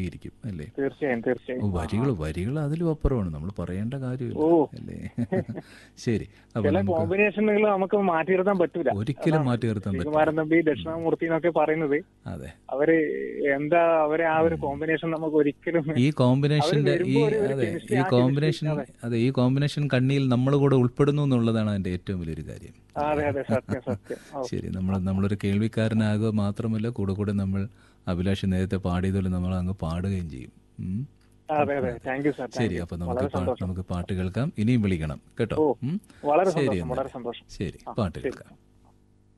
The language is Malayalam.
അംഗീകരിക്കും അല്ലേ തീർച്ചയായും തീർച്ചയായും വരികൾ വരികൾ അതിലും അപ്പുറമാണ് നമ്മൾ പറയേണ്ട കാര്യമില്ല ഓ. അല്ലേ ശരി അപ്പൊ ചില നമുക്ക് കോമ്പിനേഷനുകൾ നമുക്ക് മാറ്റി നിർത്താൻ പറ്റൂല ഒരിക്കലും മാറ്റി നിർത്താൻ പറ്റില്ല ശ്രീകുമാരൻ തമ്പി ദക്ഷിണാമൂർത്തി എന്നൊക്കെ പറയുന്നത് അതെ അവര് എന്താ അവരെ ആ ഒരു കോമ്പിനേഷൻ നമുക്ക് ഒരിക്കലും ഈ കോമ്പിനേഷന്റെ ഈ വരുമ്പോ ഒരു- ഒരു അതെ chemistry, ഈ ആ കോമ്പിനേഷൻ chemistry, അതെ ഈ കോമ്പിനേഷൻ കണ്ണിയിൽ നമ്മൾ കൂടെ ഉൾപ്പെടുന്നു എന്നുള്ളതാണ് അതിന്റെ ഏറ്റവും വലിയൊരു കാര്യം അതെ അതെ സത്യം സത്യം ഓ, ശരി നമ്മൾ നമ്മളൊരു കേൾവിക്കാരനാകുക മാത്രമല്ല കൂടെ കൂടെ നമ്മൾ അഭിലാഷ് നേരത്തെ പാടിയതുപോലെ നമ്മൾ അങ്ങ് പാടുകയും ചെയ്യും ഉം. അതെ അതെ താങ്ക് യു സാർ ശരി അപ്പൊ നമുക്ക് പാ- നമുക്ക് പാട്ട് കേൾക്കാം ഇനിയും വിളിക്കണം കേട്ടോ ഓ, ഉം. വളരെ ശരി സന്തോഷം എന്നാൽ. വളരെ സന്തോഷം ശരി പാട്ട് കേൾക്കാം